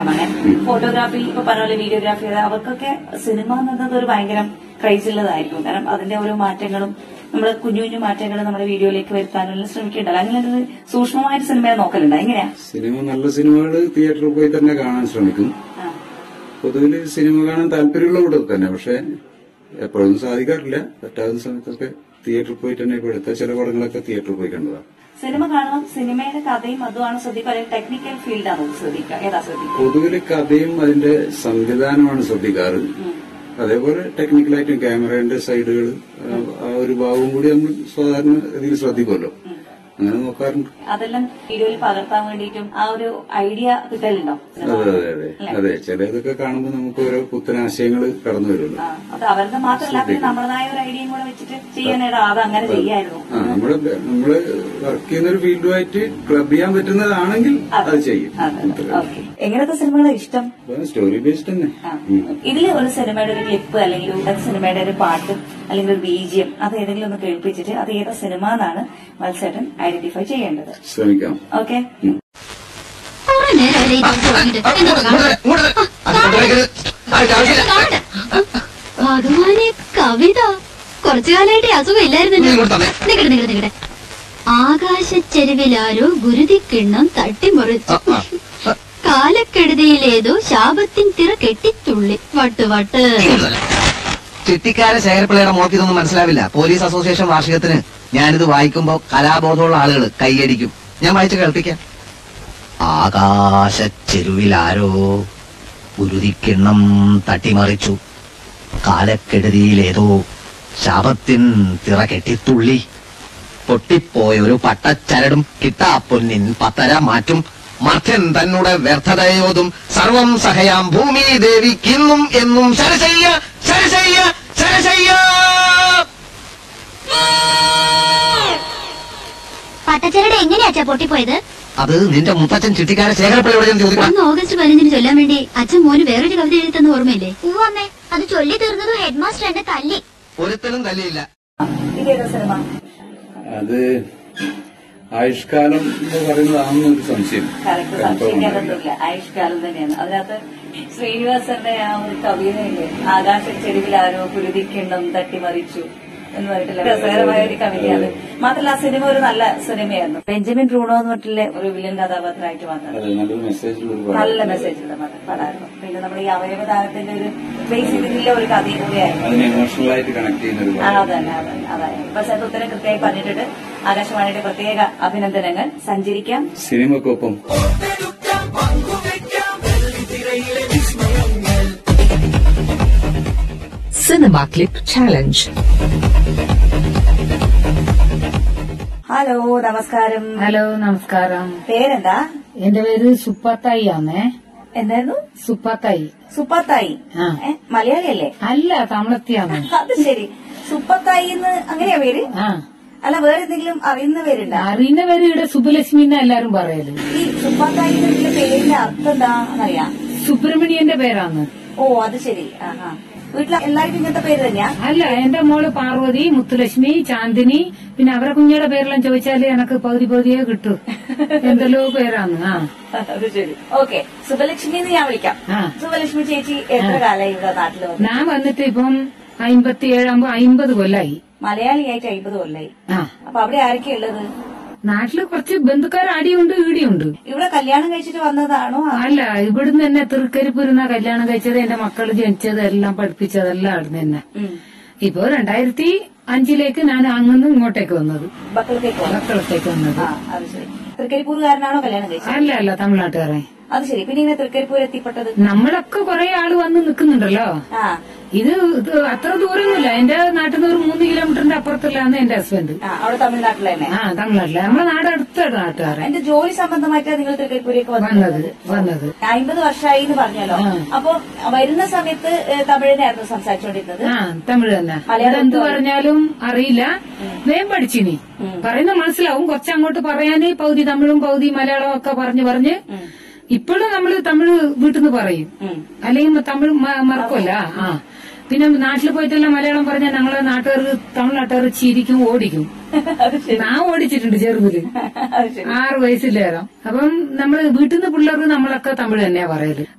Photography ഇപ്പൊ പറഞ്ഞ പോലെ വീഡിയോഗ്രാഫി അവർക്കൊക്കെ സിനിമ എന്നത് ഒരു ഭയങ്കര ക്രൈസ് ഉള്ളതായിരിക്കും കാരണം അതിന്റെ ഓരോ മാറ്റങ്ങളും നമ്മുടെ കുഞ്ഞു കുഞ്ഞു മാറ്റങ്ങൾ നമ്മുടെ വീഡിയോയിലേക്ക് വരുത്താനുള്ള ശ്രമിക്കുന്നുണ്ടല്ലോ അങ്ങനെ ഒരു സൂക്ഷ്മമായിട്ട് സിനിമയെ നോക്കലുണ്ടോ എങ്ങനെയാ സിനിമ നല്ല സിനിമകൾ തിയേറ്ററിൽ പോയി തന്നെ കാണാൻ ശ്രമിക്കും ആ. പൊതുവിൽ സിനിമ കാണാൻ താല്പര്യമുള്ള കൂടെ തന്നെ പക്ഷെ എപ്പോഴൊന്നും സാധിക്കാറില്ല പറ്റാവുന്ന സമയത്തൊക്കെ തിയേറ്ററിൽ പോയിട്ട് തന്നെ ഇപ്പൊ എടുത്ത ചില പടങ്ങളൊക്കെ തിയേറ്ററിൽ പോയി കണ്ടതാണ് സിനിമ കാണുമ്പോൾ സിനിമയുടെ കഥയും അതുമാണ് ശ്രദ്ധിക്കുക അല്ലെങ്കിൽ ടെക്നിക്കൽ ഫീൽഡാണോ ശ്രദ്ധിക്കുക ഏതാ ശ്രദ്ധിക്കുക പൊതുവിൽ കഥയും അതിന്റെ സംവിധാനമാണ് ശ്രദ്ധിക്കാറ് അതേപോലെ ടെക്നിക്കലായിട്ടും ക്യാമറയുടെ സൈഡുകൾ ആ ഒരു ഭാഗവും കൂടി നമ്മൾ സാധാരണ ഇതിൽ ശ്രദ്ധിക്കുമല്ലോ അങ്ങനെ നോക്കാറുണ്ട് അതെല്ലാം വീഡിയോയിൽ പകർത്താൻ വേണ്ടിയിട്ടും ആ ഒരു ഐഡിയ കിട്ടലുണ്ടോ അതെ അതെ അതെ അതെ ചിലതൊക്കെ കാണുമ്പോൾ നമുക്ക് ഓരോ പുത്തൻ ആശയങ്ങൾ കടന്നു വരുമല്ലോ ആ, അത് അവരുടെ മാത്രമല്ല പിന്നെ നമ്മുടേതായ ഒരു ഐഡിയയും കൂടെ വെച്ചിട്ട് ചെയ്യാനായിട്ട് അത് അങ്ങനെ ചെയ്യായിരുന്നു ആ നമ്മള് നമ്മള് വർക്ക് ചെയ്യുന്ന ഒരു ഫീൽഡുമായിട്ട് ക്ലബ് ചെയ്യാൻ പറ്റുന്നതാണെങ്കിൽ അത് ചെയ്യും ഓക്കെ എങ്ങനത്തെ സിനിമകളാണ് ഇഷ്ടം സ്റ്റോറി ബേസ്ഡ് തന്നെ ആ. ഇതില് ഒരു സിനിമയുടെ ഒരു ക്ലിപ്പ് അല്ലെങ്കിൽ ഒരു സിനിമയുടെ ഒരു പാട്ട് അല്ലെങ്കിൽ ഒരു ബീജിയം അത് ഏതെങ്കിലും ഒന്ന് കേൾപ്പിച്ചിട്ട് അത് ഏതാ സിനിമ എന്നാണ് മത്സരൻ ഐഡന്റിഫൈ ചെയ്യേണ്ടത് ശ്രമിക്കാം ഓക്കെ കുറെ നേരമല്ലേ ഈ ഡോക്ടർ വന്നിട്ട് എന്നൊന്ന് കാണണ്ട ഭഗവാനെ കവിത കുറച്ചു കാലമായിട്ട് ഈ അസുഖം ഇല്ലായിരുന്നല്ലോ നിക്കട്ടെ നിക്കട്ടെ നിക്കട്ടെ ആകാശച്ചെരുവിലാരോ ഗുരുതിക്കിണ്ണം തട്ടിമുറിച്ചു കാലക്കെടുതിയിലേതോ ശാപത്തിൻ തിറ കെട്ടിത്തുള്ളി വട്ട് വട്ട് ചിട്ടിക്കാര ശേഖരപ്പിള്ളയുടെ മോൾക്ക് ഇതൊന്നും മനസ്സിലാവില്ല പോലീസ് അസോസിയേഷൻ വാർഷികത്തിന് ഞാനിത് വായിക്കുമ്പോ കലാബോധമുള്ള ആളുകൾ കൈയടിക്കും ഞാൻ വായിച്ച് കേൾപ്പിക്കാം ആകാശച്ചെരുവിലാരോ ഉരുതിക്കിണ്ണം തട്ടിമറിച്ചു കാലക്കെടുതിയിലേതോ ശാപത്തിൻ തിറ കെട്ടിത്തുള്ളി പൊട്ടിപ്പോയൊരു പട്ടച്ചരടും കിട്ടാപ്പൊന്നിൻ പത്തര മാറ്റും മർത്യൻ തന്നുടെ വ്യർത്ഥതയോതും സർവം സഹയാം ഭൂമി ദേവിക്കിന്നും എന്നും ശരശയ്യ ശരശയ്യ ശരശയ്യ പട്ടച്ചരട് എങ്ങനെയാച്ചാ പൊട്ടിപ്പോയത് അത് നിന്റെ മുത്തച്ഛൻ ചിട്ടിക്കാരെ ശേഖരപ്പിള്ളയോട് ഞാൻ ചോദിക്കണം അന്ന് ഓഗസ്റ്റ് പതിനഞ്ചിന് ചൊല്ലാൻ വേണ്ടി അച്ഛൻ മോന് വേറൊരു കവിത എഴുതി തന്ന ഓർമ്മയില്ലേ അമ്മേ അത് ചൊല്ലി തീർന്നതും ഹെഡ് മാസ്റ്റർ എന്നെ തല്ലി ഒരുത്തനും തല്ലിയില്ല ഇതേതാ സിനിമ അത് ആയുഷ്കാലം എന്ന് പറയുന്നതാണെന്നൊരു സംശയം കറക്റ്റ് സംശയിക്കാനൊന്നുമില്ല ആയുഷ്കാലം തന്നെയാണ് അതിനകത്ത് ശ്രീനിവാസന്റെ ആ ഒരു കവിതയില്ലേ ആകാശ ചെരുവിൽ ആരോ കുരുതിക്കിണ്ണം തട്ടിമറിച്ചു എന്ന് പറഞ്ഞിട്ടുള്ള രസകരമായ ഒരു കവിതയാണ് മാത്രമല്ല ആ സിനിമ ഒരു നല്ല സിനിമയായിരുന്നു ബെഞ്ചമിൻ റൂണോ എന്ന് പറഞ്ഞിട്ടുള്ള ഒരു വില്ലൻ കഥാപാത്രമായിട്ട് വന്നത് അതെ നല്ലൊരു മെസ്സേജ് ഒരു നല്ല മെസ്സേജ് ഉള്ള പടം- പടമായിരുന്നു പിന്നെ നമ്മുടെ ഈ അവയവദാനത്തിന്റെ ഒരു ബേസ് ചെയ്തിട്ടുള്ള ഒരു കഥയും കൂടിയായിരുന്നു അതിനെ ഇമോഷണൽ ആയിട്ട് കണക്ട് ചെയ്യുന്ന ഒരു ആ, അതന്നെ അതന്നെ അതായത് ഇപ്പൊ സാർ ഉത്തരം കൃത്യമായി പറഞ്ഞിട്ടുണ്ട് ആകാശവാണിയുടെ പ്രത്യേക അഭിനന്ദനങ്ങൾ സഞ്ചരിക്കാം സിനിമക്കൊപ്പം Cinema Clip Challenge. ഹലോ നമസ്കാരം ഹലോ നമസ്കാരം പേരെന്താ എന്റെ പേര് സുപ്പത്തായി ആണേ എന്തായിരുന്നു സുപ്പത്തായി സുപ്പത്തായി ആ. ഏ, മലയാളിയല്ലേ അല്ല തമിഴത്തിയാണ് അത് ശരി സുപ്പത്തായി എന്ന് അങ്ങനെയാ പേര് ആ അല്ല വേറെ എന്തെങ്കിലും അറിയുന്ന പേരുണ്ടോ അറിയുന്ന പേര് ഇവിടെ സുബലക്ഷ്മി എന്ന് എല്ലാരും പറയല് ഈ സുപ്പത്തായി എന്നുള്ള പേരിന്റെ അർത്ഥം എന്താണെന്നറിയാം സുബ്രഹ്മണ്യന്റെ പേരാണ് ഓ അത് ശരി ആ ആ വീട്ടിൽ എല്ലാവർക്കും ഇങ്ങനത്തെ പേര് തന്നെയാ അല്ല എന്റെ മോള് പാർവതി മുത്തുലക്ഷ്മി ചാന്ദിനി പിന്നെ അവരെ കുഞ്ഞിയുടെ പേരെല്ലാം ചോദിച്ചാല് എനക്ക് പകുതി പകുതിയേ കിട്ടൂ എന്തെല്ലോ പേരാണ് ആ അത് ശരി ഓക്കെ സുബലക്ഷ്മി എന്ന് ഞാൻ വിളിക്കാം ആ. സുബലക്ഷ്മി ചേച്ചി എത്ര കാലമായി ഇവിടെ നാട്ടിൽ വന്നു ഞാൻ വന്നിട്ട് ഇപ്പം അമ്പത്തിയേഴാകുമ്പോ അമ്പത് കൊല്ലായി മലയാളിയായിട്ട് അമ്പത് കൊല്ലായി ആ അപ്പൊ അവിടെ ആരൊക്കെയാ ഉള്ളത് നാട്ടില് കുറച്ച് ബന്ധുക്കാർ അടിയുണ്ട് ഈടിയുണ്ട് ഇവിടെ കല്യാണം കഴിച്ചിട്ട് വന്നതാണോ അല്ല ഇവിടുന്ന് തന്നെ തൃക്കരിപ്പൂരിന്ന കല്യാണം കഴിച്ചത് എന്റെ മക്കൾ ജനിച്ചത് എല്ലാം പഠിപ്പിച്ചതെല്ലാം അവിടുന്ന് തന്നെ ഉം. ഇപ്പൊ രണ്ടായിരത്തി അഞ്ചിലേക്ക് ഞാൻ അങ്ങന്ന് ഇങ്ങോട്ടേക്ക് വന്നത് ബക്കളത്തേക്ക് വന്നു മക്കളത്തേക്ക് വന്നത് ആ അത് ശരി തൃക്കരിപ്പൂർകാരനാണോ കല്യാണം കഴിച്ചത് അല്ല അല്ല തമിഴ്നാട്ടുകാരെ അത് ശരി പിന്നെ ഇങ്ങനെ തൃക്കരിപ്പൂർ എത്തിപ്പെട്ടത് നമ്മളൊക്കെ കുറെ ആള് വന്ന് നിക്കുന്നുണ്ടല്ലോ ആ ഇത് ഇത് അത്ര ദൂരമൊന്നുമില്ല എന്റെ നാട്ടിൽ നിന്ന് ഒരു മൂന്ന് കിലോമീറ്ററിന്റെ അപ്പുറത്തുള്ളതാണ് എന്റെ ഹസ്ബൻഡ് ആ അവിടെ തമിഴ്നാട്ടിൽ തന്നെ ആ തമിഴ്നാട്ടിലെ നമ്മളെ നാട് അടുത്ത നാട്ടുകാരെ എന്റെ ജോലി സംബന്ധമായിട്ടാണ് നിങ്ങൾ തൃക്കരിപ്പൂരേക്ക് വന്നത് വന്നത് വന്നത് അമ്പത് വർഷമായി എന്ന് പറഞ്ഞല്ലോ ആ. അപ്പൊ വരുന്ന സമയത്ത് ഏ, തമിഴിനായിരുന്നു സംസാരിച്ചുകൊണ്ടിരുന്നത് ആ തമിഴ് തന്നെ മലയാളം ഇവിടെ എന്ത് പറഞ്ഞാലും അറിയില്ല വേം പഠിച്ചിനി പറയുന്ന മനസ്സിലാവും കുറച്ചങ്ങോട്ട് പറയാന് പകുതി തമിഴും പകുതി മലയാളവും ഒക്കെ പറഞ്ഞു പറഞ്ഞ് ഇപ്പോഴും നമ്മള് തമിഴ് വീട്ടിൽ നിന്ന് പറയും ഉം. അല്ലെങ്കിൽ തമിഴ് മ- മറക്കുമല്ല ആ പിന്നെ നാട്ടിൽ പോയിട്ടെല്ലാം മലയാളം പറഞ്ഞാൽ ഞങ്ങളെ നാട്ടുകാർ തമിഴ്നാട്ടുകാർ ചിരിക്കും ഓടിക്കും അത് ശരി ഞാൻ ഓടിച്ചിട്ടുണ്ട് ചെറുതില് അത് ശരി ആറ് വയസ്സില്ലേരം അപ്പം നമ്മള് വീട്ടിൽ നിന്ന് പിള്ളേർക്ക് നമ്മളൊക്കെ തമിഴ് തന്നെയാ പറയല്